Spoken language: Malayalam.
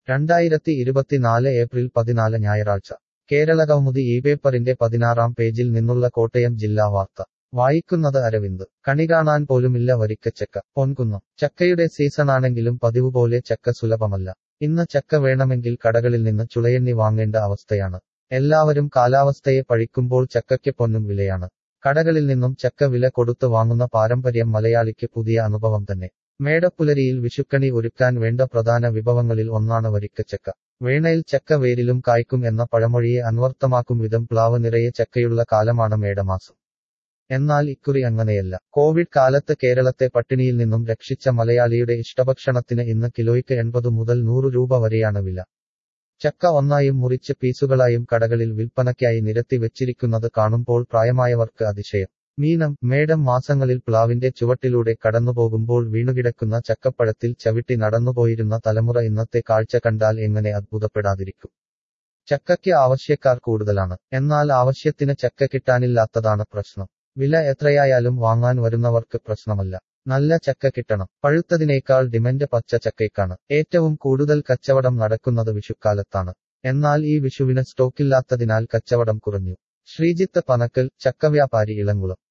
രണ്ടായിരത്തി ഇരുപത്തിനാല് ഏപ്രിൽ പതിനാല് ഞായറാഴ്ച കേരള കൗമുദി ഈ പേപ്പറിന്റെ പതിനാറാം പേജിൽ നിന്നുള്ള കോട്ടയം ജില്ലാ വാർത്ത വായിക്കുന്നത് അരവിന്ദ് കണി കാണാൻ പോലുമില്ല വരിക്കച്ചക്ക പൊൻകുന്നം ചക്കയുടെ സീസണാണെങ്കിലും പതിവ് പോലെ ചക്ക സുലഭമല്ല ഇന്ന് ചക്ക വേണമെങ്കിൽ കടകളിൽ നിന്ന് ചുളയെണ്ണി വാങ്ങേണ്ട അവസ്ഥയാണ് എല്ലാവരും കാലാവസ്ഥയെ പഴിക്കുമ്പോൾ ചക്കയ്ക്ക് പൊന്നും വിലയാണ് കടകളിൽ നിന്നും ചക്ക വില കൊടുത്ത് വാങ്ങുന്ന പാരമ്പര്യം മലയാളിക്ക് പുതിയ അനുഭവം തന്നെ മേടപ്പുലരിയിൽ വിഷുക്കണി ഒരുക്കാൻ വേണ്ട പ്രധാന വിഭവങ്ങളിൽ ഒന്നാണ് വരിക്കച്ചക്ക വേണയിൽ ചക്ക വേരിലും കായ്ക്കും എന്ന പഴമൊഴിയെ അന്വർത്ഥമാക്കും വിധം പ്ലാവ് നിറയെ ചക്കയുള്ള കാലമാണ് മേടമാസം എന്നാൽ ഇക്കുറി അങ്ങനെയല്ല കോവിഡ് കാലത്ത് കേരളത്തെ പട്ടിണിയിൽ നിന്നും രക്ഷിച്ച മലയാളിയുടെ ഇഷ്ടഭക്ഷണത്തിന് ഇന്ന് കിലോയ്ക്ക് എൺപത് മുതൽ നൂറ് രൂപ വരെയാണ് വില ചക്ക ഒന്നായും മുറിച്ച് പീസുകളായും കടകളിൽ വിൽപ്പനയ്ക്കായി നിരത്തി വെച്ചിരിക്കുന്നത് കാണുമ്പോൾ പ്രായമായവർക്ക് അതിശയം മീനം മേടം മാസങ്ങളിൽ പ്ലാവിന്റെ ചുവട്ടിലൂടെ കടന്നുപോകുമ്പോൾ വീണുകിടക്കുന്ന ചക്കപ്പഴത്തിൽ ചവിട്ടി നടന്നുപോയിരുന്ന തലമുറ ഇന്നത്തെ കാഴ്ച കണ്ടാൽ എങ്ങനെ അത്ഭുതപ്പെടാതിരിക്കും ചക്കയ്ക്ക് ആവശ്യക്കാർ കൂടുതലാണ് എന്നാൽ ആവശ്യത്തിന് ചക്ക കിട്ടാനില്ലാത്തതാണ് പ്രശ്നം വില എത്രയായാലും വാങ്ങാൻ വരുന്നവർക്ക് പ്രശ്നമല്ല നല്ല ചക്ക കിട്ടണം പഴുത്തതിനേക്കാൾ ഡിമൻഡ് പച്ച ചക്കയ്ക്കാണ് ഏറ്റവും കൂടുതൽ കച്ചവടം നടക്കുന്നത് വിഷുക്കാലത്താണ് എന്നാൽ ഈ വിഷുവിന് സ്റ്റോക്കില്ലാത്തതിനാൽ കച്ചവടം കുറഞ്ഞു ശ്രീജിത്ത് പനക്കൽ ചക്കവ്യാപാരി ഇളങ്കുളം